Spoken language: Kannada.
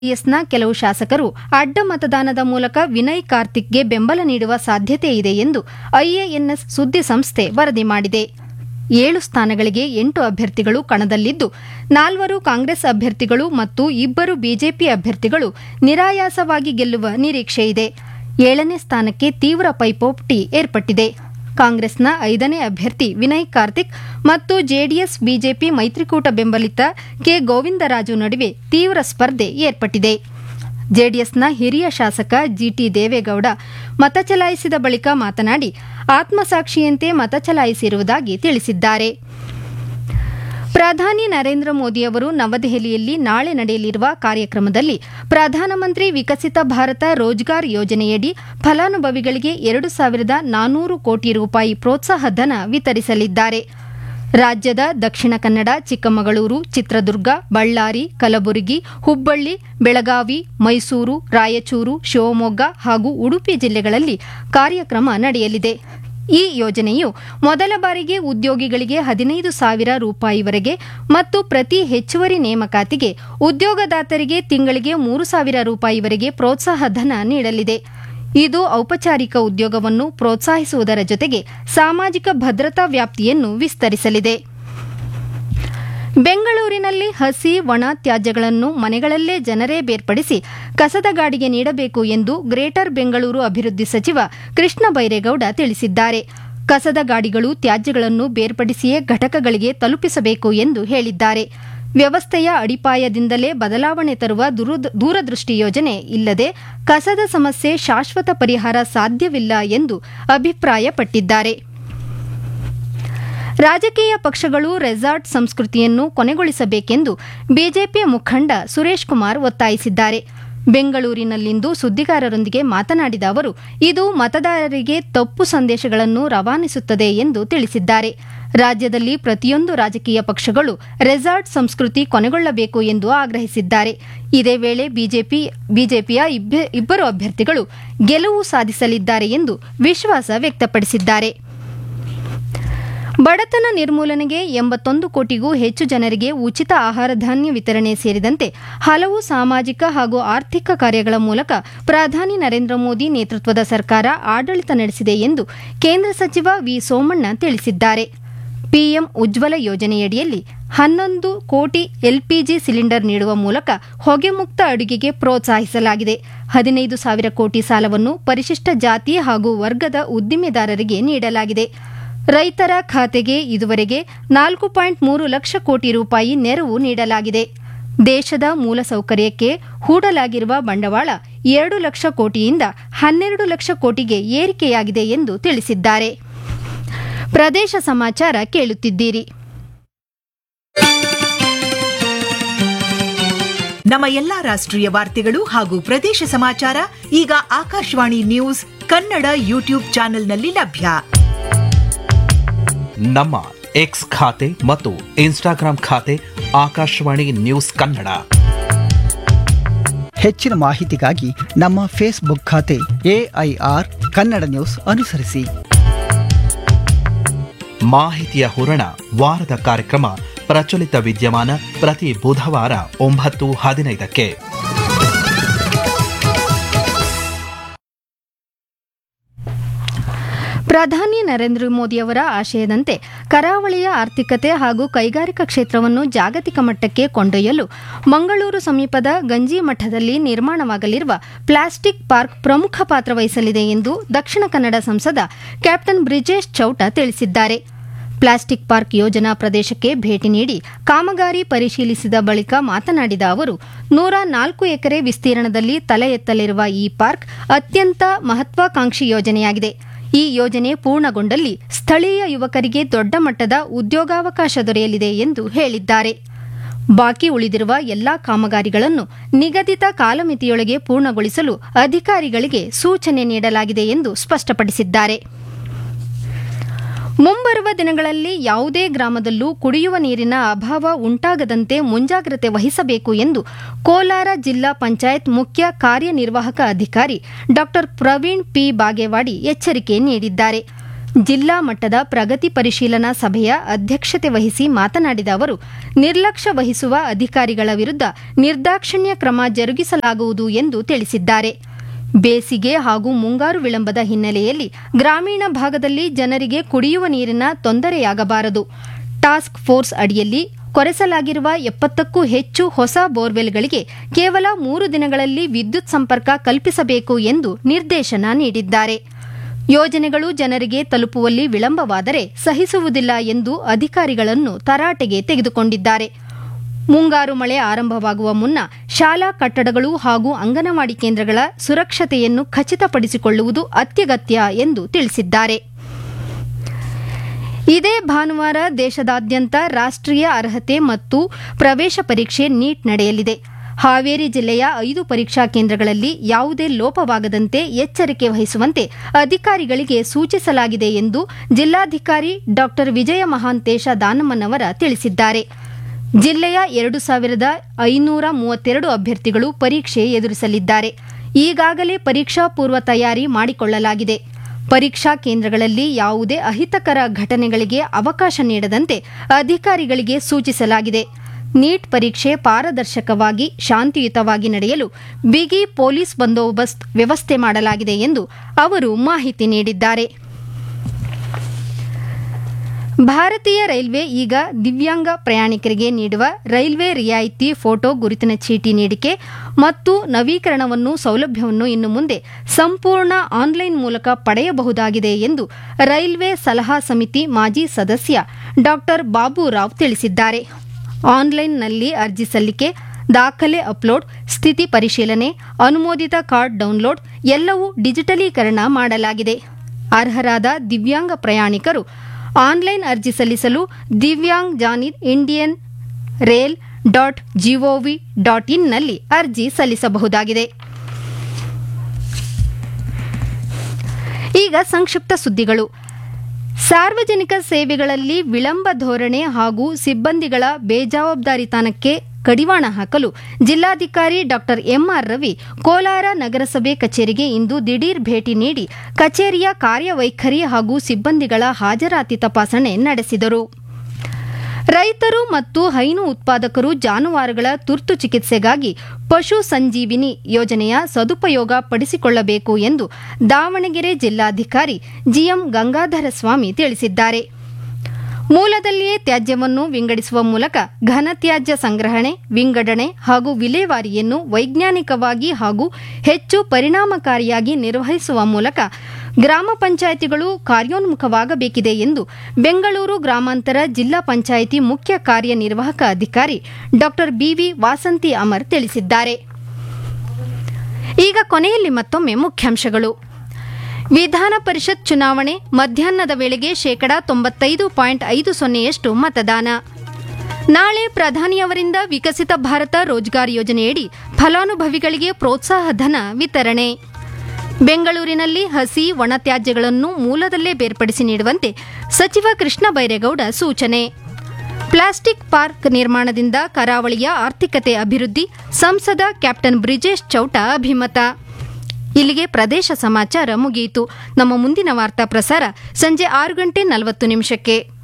ಜೆಡಿಎಸ್ನ ಕೆಲವು ಶಾಸಕರು ಅಡ್ಡ ಮತದಾನದ ಮೂಲಕ ವಿನಯ್ ಕಾರ್ತಿಕ್ಗೆ ಬೆಂಬಲ ನೀಡುವ ಸಾಧ್ಯತೆ ಇದೆ ಎಂದು ಐಎಎನ್ಎಸ್ ಸುದ್ದಿ ಸಂಸ್ಥೆ ವರದಿ ಮಾಡಿದೆ ಏಳು ಸ್ಥಾನಗಳಿಗೆ ಎಂಟು ಅಭ್ಯರ್ಥಿಗಳು ಕಣದಲ್ಲಿದ್ದು ನಾಲ್ವರು ಕಾಂಗ್ರೆಸ್ ಅಭ್ಯರ್ಥಿಗಳು ಮತ್ತು ಇಬ್ಬರು ಬಿಜೆಪಿ ಅಭ್ಯರ್ಥಿಗಳು ನಿರಾಯಾಸವಾಗಿ ಗೆಲ್ಲುವ ನಿರೀಕ್ಷೆಯಿದೆ ಏಳನೇ ಸ್ಥಾನಕ್ಕೆ ತೀವ್ರ ಪೈಪೋಟಿ ಏರ್ಪಟ್ಟಿದೆ ಕಾಂಗ್ರೆಸ್ನ ಐದನೇ ಅಭ್ಯರ್ಥಿ ವಿನಯ್ ಕಾರ್ತಿಕ್ ಮತ್ತು ಜೆಡಿಎಸ್ ಬಿಜೆಪಿ ಮೈತ್ರಿಕೂಟ ಬೆಂಬಲಿತ ಕೆ ಗೋವಿಂದರಾಜು ನಡುವೆ ತೀವ್ರ ಸ್ಪರ್ಧೆ ಏರ್ಪಟ್ಟಿದೆ ಜೆಡಿಎಸ್ನ ಹಿರಿಯ ಶಾಸಕ ಜಿಟಿ ದೇವೇಗೌಡ ಮತ ಚಲಾಯಿಸಿದ ಬಳಿಕ ಮಾತನಾಡಿ ಆತ್ಮಸಾಕ್ಷಿಯಂತೆ ಮತ ಚಲಾಯಿಸಿರುವುದಾಗಿ ತಿಳಿಸಿದ್ದಾರೆ ಪ್ರಧಾನಿ ನರೇಂದ್ರ ಮೋದಿಯವರು ನವದೆಹಲಿಯಲ್ಲಿ ನಾಳೆ ನಡೆಯಲಿರುವ ಕಾರ್ಯಕ್ರಮದಲ್ಲಿ ಪ್ರಧಾನಮಂತ್ರಿ ವಿಕಸಿತ ಭಾರತ ರೋಜ್ಗಾರ್ ಯೋಜನೆಯಡಿ ಫಲಾನುಭವಿಗಳಿಗೆ ಎರಡು ಸಾವಿರದ ನಾನ್ನೂರು ಕೋಟಿ ರೂಪಾಯಿ ಪ್ರೋತ್ಸಾಹ ಧನ ವಿತರಿಸಲಿದ್ದಾರೆ ರಾಜ್ಯದ ದಕ್ಷಿಣ ಕನ್ನಡ ಚಿಕ್ಕಮಗಳೂರು ಚಿತ್ರದುರ್ಗ ಬಳ್ಳಾರಿ ಕಲಬುರಗಿ ಹುಬ್ಬಳ್ಳಿ ಬೆಳಗಾವಿ ಮೈಸೂರು ರಾಯಚೂರು ಶಿವಮೊಗ್ಗ ಹಾಗೂ ಉಡುಪಿ ಜಿಲ್ಲೆಗಳಲ್ಲಿ ಕಾರ್ಯಕ್ರಮ ನಡೆಯಲಿದೆ ಈ ಯೋಜನೆಯು ಮೊದಲ ಬಾರಿಗೆ ಉದ್ಯೋಗಿಗಳಿಗೆ ಹದಿನೈದು ಸಾವಿರ ರೂಪಾಯಿವರೆಗೆ ಮತ್ತು ಪ್ರತಿ ಹೆಚ್ಚುವರಿ ನೇಮಕಾತಿಗೆ ಉದ್ಯೋಗದಾತರಿಗೆ ತಿಂಗಳಿಗೆ ಮೂರು ಸಾವಿರ ರೂಪಾಯಿವರೆಗೆ ಪ್ರೋತ್ಸಾಹ ಧನ ನೀಡಲಿದೆ ಇದು ಔಪಚಾರಿಕ ಉದ್ಯೋಗವನ್ನು ಪ್ರೋತ್ಸಾಹಿಸುವುದರ ಜೊತೆಗೆ ಸಾಮಾಜಿಕ ಭದ್ರತಾ ವ್ಯಾಪ್ತಿಯನ್ನು ವಿಸ್ತರಿಸಲಿದೆ ಬೆಂಗಳೂರಿನಲ್ಲಿ ಹಸಿ ಒಣ ತ್ಯಾಜ್ಯಗಳನ್ನು ಮನೆಗಳಲ್ಲೇ ಜನರೇ ಬೇರ್ಪಡಿಸಿ ಕಸದ ಗಾಡಿಗೆ ನೀಡಬೇಕು ಎಂದು ಗ್ರೇಟರ್ ಬೆಂಗಳೂರು ಅಭಿವೃದ್ಧಿ ಸಚಿವ ಕೃಷ್ಣ ಬೈರೇಗೌಡ ತಿಳಿಸಿದ್ದಾರೆ ಕಸದ ಗಾಡಿಗಳು ತ್ಯಾಜ್ಯಗಳನ್ನು ಬೇರ್ಪಡಿಸಿಯೇ ಘಟಕಗಳಿಗೆ ತಲುಪಿಸಬೇಕು ಎಂದು ಹೇಳಿದ್ದಾರೆ ವ್ಯವಸ್ಥೆಯ ಅಡಿಪಾಯದಿಂದಲೇ ಬದಲಾವಣೆ ತರುವ ದೂರದೃಷ್ಟಿ ಯೋಜನೆ ಇಲ್ಲದೆ ಕಸದ ಸಮಸ್ಯೆ ಶಾಶ್ವತ ಪರಿಹಾರ ಸಾಧ್ಯವಿಲ್ಲ ಎಂದು ಅಭಿಪ್ರಾಯಪಟ್ಟಿದ್ದಾರೆ ರಾಜಕೀಯ ಪಕ್ಷಗಳು ರೆಸಾರ್ಟ್ ಸಂಸ್ಕೃತಿಯನ್ನು ಕೊನೆಗೊಳಿಸಬೇಕೆಂದು ಬಿಜೆಪಿ ಮುಖಂಡ ಸುರೇಶ್ ಕುಮಾರ್ ಒತ್ತಾಯಿಸಿದ್ದಾರೆ ಬೆಂಗಳೂರಿನಲ್ಲಿಂದು ಸುದ್ದಿಗಾರರೊಂದಿಗೆ ಮಾತನಾಡಿದ ಅವರು ಇದು ಮತದಾರರಿಗೆ ತಪ್ಪು ಸಂದೇಶಗಳನ್ನು ರವಾನಿಸುತ್ತದೆ ಎಂದು ತಿಳಿಸಿದ್ದಾರೆ ರಾಜ್ಯದಲ್ಲಿ ಪ್ರತಿಯೊಂದು ರಾಜಕೀಯ ಪಕ್ಷಗಳು ರೆಸಾರ್ಟ್ ಸಂಸ್ಕೃತಿ ಕೊನೆಗೊಳ್ಳಬೇಕು ಎಂದು ಆಗ್ರಹಿಸಿದ್ದಾರೆ ಇದೇ ವೇಳೆ ಬಿಜೆಪಿ ಬಿಜೆಪಿಯ ಇಬ್ಬರು ಅಭ್ಯರ್ಥಿಗಳು ಗೆಲುವು ಸಾಧಿಸಲಿದ್ದಾರೆ ಎಂದು ವಿಶ್ವಾಸ ವ್ಯಕ್ತಪಡಿಸಿದ್ದಾರೆ ಬಡತನ ನಿರ್ಮೂಲನೆಗೆ ಎಂಬತ್ತೊಂದು ಕೋಟಿಗೂ ಹೆಚ್ಚು ಜನರಿಗೆ ಉಚಿತ ಆಹಾರ ಧಾನ್ಯ ವಿತರಣೆ ಸೇರಿದಂತೆ ಹಲವು ಸಾಮಾಜಿಕ ಹಾಗೂ ಆರ್ಥಿಕ ಕಾರ್ಯಗಳ ಮೂಲಕ ಪ್ರಧಾನಿ ನರೇಂದ್ರ ಮೋದಿ ನೇತೃತ್ವದ ಸರ್ಕಾರ ಆಡಳಿತ ನಡೆಸಿದೆ ಎಂದು ಕೇಂದ್ರ ಸಚಿವ ವಿ ಸೋಮಣ್ಣ ತಿಳಿಸಿದ್ದಾರೆ ಪಿಎಂ ಉಜ್ವಲ ಯೋಜನೆಯಡಿಯಲ್ಲಿ ಹನ್ನೊಂದು ಕೋಟಿ ಎಲ್ಪಿಜಿ ಸಿಲಿಂಡರ್ ನೀಡುವ ಮೂಲಕ ಹೊಗೆ ಮುಕ್ತ ಅಡುಗೆಗೆ ಪ್ರೋತ್ಸಾಹಿಸಲಾಗಿದೆ ಹದಿನೈದು ಸಾವಿರ ಕೋಟಿ ಸಾಲವನ್ನು ಪರಿಶಿಷ್ಟ ಜಾತಿ ಹಾಗೂ ವರ್ಗದ ಉದ್ದಿಮೆದಾರರಿಗೆ ನೀಡಲಾಗಿದೆ ರೈತರ ಖಾತೆಗೆ ಇದುವರೆಗೆ ನಾಲ್ಕು ಪಾಯಿಂಟ್ ಮೂರು ಲಕ್ಷ ಕೋಟಿ ರೂಪಾಯಿ ನೆರವು ನೀಡಲಾಗಿದೆ ದೇಶದ ಮೂಲಸೌಕರ್ಯಕ್ಕೆ ಹೂಡಲಾಗಿರುವ ಬಂಡವಾಳ ಎರಡು ಲಕ್ಷ ಕೋಟಿಯಿಂದ ಹನ್ನೆರಡು ಲಕ್ಷ ಕೋಟಿಗೆ ಏರಿಕೆಯಾಗಿದೆ ಎಂದು ತಿಳಿಸಿದ್ದಾರೆ ಪ್ರದೇಶ ಸಮಾಚಾರ ಕೇಳುತ್ತಿದ್ದೀರಿ ನಮ್ಮ ಎಲ್ಲಾ ರಾಷ್ಟ್ರೀಯ ವಾರ್ತೆಗಳು ಹಾಗೂ ಪ್ರದೇಶ ಸಮಾಚಾರ ಈಗ ಆಕಾಶವಾಣಿ ನ್ಯೂಸ್ ಕನ್ನಡ ಯೂಟ್ಯೂಬ್ ಚಾನೆಲ್ನಲ್ಲಿ ಲಭ್ಯ ನಮ್ಮ ಎಕ್ಸ್ ಖಾತೆ ಮತ್ತು ಇನ್ಸ್ಟಾಗ್ರಾಂ ಖಾತೆ ಆಕಾಶವಾಣಿ ನ್ಯೂಸ್ ಕನ್ನಡ ಹೆಚ್ಚಿನ ಮಾಹಿತಿಗಾಗಿ ನಮ್ಮ ಫೇಸ್ಬುಕ್ ಖಾತೆ ಎಐಆರ್ ಕನ್ನಡ ನ್ಯೂಸ್ ಅನುಸರಿಸಿ ಮಾಹಿತಿಯ ಹೂರಣ ವಾರದ ಕಾರ್ಯಕ್ರಮ ಪ್ರಚಲಿತ ವಿದ್ಯಮಾನ ಪ್ರತಿ ಬುಧವಾರ ಒಂಬತ್ತು ಹದಿನೈದಕ್ಕೆ ಪ್ರಧಾನಿ ನರೇಂದ್ರ ಮೋದಿಯವರ ಆಶಯದಂತೆ ಕರಾವಳಿಯ ಆರ್ಥಿಕತೆ ಹಾಗೂ ಕೈಗಾರಿಕಾ ಕ್ಷೇತ್ರವನ್ನು ಜಾಗತಿಕ ಮಟ್ಟಕ್ಕೆ ಕೊಂಡೊಯ್ಯಲು ಮಂಗಳೂರು ಸಮೀಪದ ಗಂಜಿಮಠದಲ್ಲಿ ನಿರ್ಮಾಣವಾಗಲಿರುವ ಪ್ಲಾಸ್ಟಿಕ್ ಪಾರ್ಕ್ ಪ್ರಮುಖ ಪಾತ್ರ ವಹಿಸಲಿದೆ ಎಂದು ದಕ್ಷಿಣ ಕನ್ನಡ ಸಂಸದ ಕ್ಯಾಪ್ಟನ್ ಬ್ರಿಜೇಶ್ ಚೌಟ ತಿಳಿಸಿದ್ದಾರೆ ಪ್ಲಾಸ್ಟಿಕ್ ಪಾರ್ಕ್ ಯೋಜನಾ ಪ್ರದೇಶಕ್ಕೆ ಭೇಟಿ ನೀಡಿ ಕಾಮಗಾರಿ ಪರಿಶೀಲಿಸಿದ ಬಳಿಕ ಮಾತನಾಡಿದ ಅವರು ನೂರ ನಾಲ್ಕು ಎಕರೆ ವಿಸ್ತೀರ್ಣದಲ್ಲಿ ತಲೆ ಎತ್ತಲಿರುವ ಈ ಪಾರ್ಕ್ ಅತ್ಯಂತ ಮಹತ್ವಾಕಾಂಕ್ಷಿ ಯೋಜನೆಯಾಗಿದೆ ಈ ಯೋಜನೆ ಪೂರ್ಣಗೊಂಡಲ್ಲಿ ಸ್ಥಳೀಯ ಯುವಕರಿಗೆ ದೊಡ್ಡ ಮಟ್ಟದ ಉದ್ಯೋಗಾವಕಾಶ ದೊರೆಯಲಿದೆ ಎಂದು ಹೇಳಿದ್ದಾರೆ ಬಾಕಿ ಉಳಿದಿರುವ ಎಲ್ಲಾ ಕಾಮಗಾರಿಗಳನ್ನು ನಿಗದಿತ ಕಾಲಮಿತಿಯೊಳಗೆ ಪೂರ್ಣಗೊಳಿಸಲು ಅಧಿಕಾರಿಗಳಿಗೆ ಸೂಚನೆ ನೀಡಲಾಗಿದೆ ಎಂದು ಸ್ಪಷ್ಟಪಡಿಸಿದ್ದಾರೆ ಮುಂಬರುವ ದಿನಗಳಲ್ಲಿ ಯಾವುದೇ ಗ್ರಾಮದಲ್ಲೂ ಕುಡಿಯುವ ನೀರಿನ ಅಭಾವ ಉಂಟಾಗದಂತೆ ಮುಂಜಾಗ್ರತೆ ವಹಿಸಬೇಕು ಎಂದು ಕೋಲಾರ ಜಿಲ್ಲಾ ಪಂಚಾಯತ್ ಮುಖ್ಯ ಕಾರ್ಯನಿರ್ವಾಹಕ ಅಧಿಕಾರಿ ಡಾ ಪ್ರವೀಣ್ ಪಿ ಬಾಗೇವಾಡಿ ಎಚ್ಚರಿಕೆ ನೀಡಿದ್ದಾರೆ ಜಿಲ್ಲಾ ಮಟ್ಟದ ಪ್ರಗತಿ ಪರಿಶೀಲನಾ ಸಭೆಯ ಅಧ್ಯಕ್ಷತೆ ವಹಿಸಿ ಮಾತನಾಡಿದ ಅವರು ನಿರ್ಲಕ್ಷ್ಯ ವಹಿಸುವ ಅಧಿಕಾರಿಗಳ ವಿರುದ್ಧ ನಿರ್ದಾಕ್ಷಿಣ್ಯ ಕ್ರಮ ಜರುಗಿಸಲಾಗುವುದು ಎಂದು ತಿಳಿಸಿದ್ದಾರೆ ಬೇಸಿಗೆ ಹಾಗೂ ಮುಂಗಾರು ವಿಳಂಬದ ಹಿನ್ನೆಲೆಯಲ್ಲಿ ಗ್ರಾಮೀಣ ಭಾಗದಲ್ಲಿ ಜನರಿಗೆ ಕುಡಿಯುವ ನೀರಿನ ತೊಂದರೆಯಾಗಬಾರದು ಟಾಸ್ಕ್ ಫೋರ್ಸ್ ಅಡಿಯಲ್ಲಿ ಕೊರೆಸಲಾಗಿರುವ ಎಪ್ಪತ್ತಕ್ಕೂ ಹೆಚ್ಚು ಹೊಸ ಬೋರ್ವೆಲ್ಗಳಿಗೆ ಕೇವಲ ಮೂರು ದಿನಗಳಲ್ಲಿ ವಿದ್ಯುತ್ ಸಂಪರ್ಕ ಕಲ್ಪಿಸಬೇಕು ಎಂದು ನಿರ್ದೇಶನ ನೀಡಿದ್ದಾರೆ ಯೋಜನೆಗಳು ಜನರಿಗೆ ತಲುಪುವಲ್ಲಿ ವಿಳಂಬವಾದರೆ ಸಹಿಸುವುದಿಲ್ಲ ಎಂದು ಅಧಿಕಾರಿಗಳನ್ನು ತರಾಟೆಗೆ ತೆಗೆದುಕೊಂಡಿದ್ದಾರೆ ಮುಂಗಾರು ಮಳೆ ಆರಂಭವಾಗುವ ಮುನ್ನ ಶಾಲಾ ಕಟ್ಟಡಗಳು ಹಾಗೂ ಅಂಗನವಾಡಿ ಕೇಂದ್ರಗಳ ಸುರಕ್ಷತೆಯನ್ನು ಖಚಿತಪಡಿಸಿಕೊಳ್ಳುವುದು ಅತ್ಯಗತ್ಯ ಎಂದು ತಿಳಿಸಿದ್ದಾರೆ ಇದೇ ಭಾನುವಾರ ದೇಶದಾದ್ಯಂತ ರಾಷ್ಟ್ರೀಯ ಅರ್ಹತೆ ಮತ್ತು ಪ್ರವೇಶ ಪರೀಕ್ಷೆ ನೀಟ್ ನಡೆಯಲಿದೆ ಹಾವೇರಿ ಜಿಲ್ಲೆಯ ಐದು ಪರೀಕ್ಷಾ ಕೇಂದ್ರಗಳಲ್ಲಿ ಯಾವುದೇ ಲೋಪವಾಗದಂತೆ ಎಚ್ಚರಿಕೆ ವಹಿಸುವಂತೆ ಅಧಿಕಾರಿಗಳಿಗೆ ಸೂಚಿಸಲಾಗಿದೆ ಎಂದು ಜಿಲ್ಲಾಧಿಕಾರಿ ಡಾ ವಿಜಯ ಮಹಾಂತೇಶ ದಾನಮ್ಮನವರ ತಿಳಿಸಿದ್ದಾರೆ ಜಿಲ್ಲೆಯ ಎರಡು ಸಾವಿರದ ಐನೂರ ಮೂವತ್ತೆರಡು ಅಭ್ಯರ್ಥಿಗಳು ಪರೀಕ್ಷೆ ಎದುರಿಸಲಿದ್ದಾರೆ ಈಗಾಗಲೇ ಪರೀಕ್ಷಾ ಪೂರ್ವ ತಯಾರಿ ಮಾಡಿಕೊಳ್ಳಲಾಗಿದೆ ಪರೀಕ್ಷಾ ಕೇಂದ್ರಗಳಲ್ಲಿ ಯಾವುದೇ ಅಹಿತಕರ ಘಟನೆಗಳಿಗೆ ಅವಕಾಶ ನೀಡದಂತೆ ಅಧಿಕಾರಿಗಳಿಗೆ ಸೂಚಿಸಲಾಗಿದೆ ನೀಟ್ ಪರೀಕ್ಷೆ ಪಾರದರ್ಶಕವಾಗಿ ಶಾಂತಿಯುತವಾಗಿ ನಡೆಯಲು ಬಿಗಿ ಪೊಲೀಸ್ ಬಂದೋಬಸ್ತ್ ವ್ಯವಸ್ಥೆ ಮಾಡಲಾಗಿದೆ ಎಂದು ಅವರು ಮಾಹಿತಿ ನೀಡಿದ್ದಾರೆ ಭಾರತೀಯ ರೈಲ್ವೆ ಈಗ ದಿವ್ಯಾಂಗ ಪ್ರಯಾಣಿಕರಿಗೆ ನೀಡುವ ರೈಲ್ವೆ ರಿಯಾಯಿತಿ ಫೋಟೋ ಗುರುತಿನ ಚೀಟಿ ನೀಡಿಕೆ ಮತ್ತು ನವೀಕರಣವನ್ನು ಸೌಲಭ್ಯವನ್ನು ಇನ್ನು ಮುಂದೆ ಸಂಪೂರ್ಣ ಆನ್ಲೈನ್ ಮೂಲಕ ಪಡೆಯಬಹುದಾಗಿದೆ ಎಂದು ರೈಲ್ವೆ ಸಲಹಾ ಸಮಿತಿ ಮಾಜಿ ಸದಸ್ಯ ಡಾ ಬಾಬುರಾವ್ ತಿಳಿಸಿದ್ದಾರೆ ಆನ್ಲೈನ್ನಲ್ಲಿ ಅರ್ಜಿ ಸಲ್ಲಿಕೆ ದಾಖಲೆ ಅಪ್ಲೋಡ್ ಸ್ಥಿತಿ ಪರಿಶೀಲನೆ ಅನುಮೋದಿತ ಕಾರ್ಡ್ ಡೌನ್ಲೋಡ್ ಎಲ್ಲವೂ ಡಿಜಿಟಲೀಕರಣ ಮಾಡಲಾಗಿದೆ ಅರ್ಹರಾದ ದಿವ್ಯಾಂಗ ಪ್ರಯಾಣಿಕರು ಆನ್ಲೈನ್ ಅರ್ಜಿ ಸಲ್ಲಿಸಲು ದಿವ್ಯಾಂಗ್ ಜಾನಿ Indian rail dot G O V dot ಇನ್ನಲ್ಲಿ ಅರ್ಜಿ ಸಲ್ಲಿಸಬಹುದಾಗಿದೆ ಈಗ ಸಂಕ್ಷಿಪ್ತ ಸುದ್ದಿಗಳು ಸಾರ್ವಜನಿಕ ಸೇವೆಗಳಲ್ಲಿ ವಿಳಂಬ ಧೋರಣೆ ಹಾಗೂ ಸಿಬ್ಬಂದಿಗಳ ಬೇಜವಾಬ್ದಾರಿತನಕ್ಕೆ ಕಡಿವಾಣ ಹಾಕಲು ಜಿಲ್ಲಾಧಿಕಾರಿ ಡಾ ಎಂಆರ್ ರವಿ ಕೋಲಾರ ನಗರಸಭೆ ಕಚೇರಿಗೆ ಇಂದು ದಿಢೀರ್ ಭೇಟಿ ನೀಡಿ ಕಚೇರಿಯ ಕಾರ್ಯವೈಖರಿ ಹಾಗೂ ಸಿಬ್ಬಂದಿಗಳ ಹಾಜರಾತಿ ತಪಾಸಣೆ ನಡೆಸಿದರು ರೈತರು ಮತ್ತು ಹೈನು ಉತ್ಪಾದಕರು ಜಾನುವಾರುಗಳ ತುರ್ತು ಚಿಕಿತ್ಸೆಗಾಗಿ ಪಶು ಸಂಜೀವಿನಿ ಯೋಜನೆಯ ಸದುಪಯೋಗ ಪಡಿಸಿಕೊಳ್ಳಬೇಕು ಎಂದು ದಾವಣಗೆರೆ ಜಿಲ್ಲಾಧಿಕಾರಿ ಜಿಎಂ ಗಂಗಾಧರ ಸ್ವಾಮಿ ತಿಳಿಸಿದ್ದಾರೆ ಮೂಲದಲ್ಲಿಯೇ ತ್ಯಾಜ್ಯವನ್ನು ವಿಂಗಡಿಸುವ ಮೂಲಕ ಘನತ್ಯಾಜ್ಯ ಸಂಗ್ರಹಣೆ ವಿಂಗಡಣೆ ಹಾಗೂ ವಿಲೇವಾರಿಯನ್ನು ವೈಜ್ಞಾನಿಕವಾಗಿ ಹಾಗೂ ಹೆಚ್ಚು ಪರಿಣಾಮಕಾರಿಯಾಗಿ ನಿರ್ವಹಿಸುವ ಮೂಲಕ ಗ್ರಾಮ ಪಂಚಾಯಿತಿಗಳು ಕಾರ್ಯೋನ್ಮುಖವಾಗಬೇಕಿದೆ ಎಂದು ಬೆಂಗಳೂರು ಗ್ರಾಮಾಂತರ ಜಿಲ್ಲಾ ಪಂಚಾಯಿತಿ ಮುಖ್ಯ ಕಾರ್ಯನಿರ್ವಾಹಕ ಅಧಿಕಾರಿ ಡಾ ಬಿವಿ ವಾಸಂತಿ ಅಮರ್ ತಿಳಿಸಿದ್ದಾರೆ ಈಗ ಕೊನೆಯಲ್ಲಿ ಮತ್ತೊಮ್ಮೆ ಮುಖ್ಯಾಂಶಗಳು ವಿಧಾನ ಪರಿಷತ್ ಚುನಾವಣೆ ಮಧ್ಯಾಹ್ನದ ವೇಳೆಗೆ ಶೇಕಡಾ ತೊಂಬತ್ತೈದು ಪಾಯಿಂಟ್ ಐದು ಸೊನ್ನೆಯಷ್ಟು ಮತದಾನ ನಾಳೆ ಪ್ರಧಾನಿಯವರಿಂದ ವಿಕಸಿತ ಭಾರತ ರೋಜ್ಗಾರ್ ಯೋಜನೆಯಡಿ ಫಲಾನುಭವಿಗಳಿಗೆ ಪ್ರೋತ್ಸಾಹ ಧನ ವಿತರಣೆ ಬೆಂಗಳೂರಿನಲ್ಲಿ ಹಸಿ ಒಣತ್ಯಾಜ್ಯಗಳನ್ನು ಮೂಲದಲ್ಲೇ ಬೇರ್ಪಡಿಸಿ ನೀಡುವಂತೆ ಸಚಿವ ಕೃಷ್ಣ ಬೈರೇಗೌಡ ಸೂಚನೆ ಪ್ಲಾಸ್ಟಿಕ್ ಪಾರ್ಕ್ ನಿರ್ಮಾಣದಿಂದ ಕರಾವಳಿಯ ಆರ್ಥಿಕತೆ ಅಭಿವೃದ್ಧಿ ಸಂಸದ ಕ್ಯಾಪ್ಟನ್ ಬ್ರಿಜೇಶ್ ಚೌಟ ಅಭಿಮತ ಇಲ್ಲಿಗೆ ಪ್ರದೇಶ ಸಮಾಚಾರ ಮುಗಿಯಿತು ನಮ್ಮ ಮುಂದಿನ ವಾರ್ತಾ ಪ್ರಸಾರ ಸಂಜೆ ಆರು ಗಂಟೆ ನಲವತ್ತು ನಿಮಿಷಕ್ಕೆ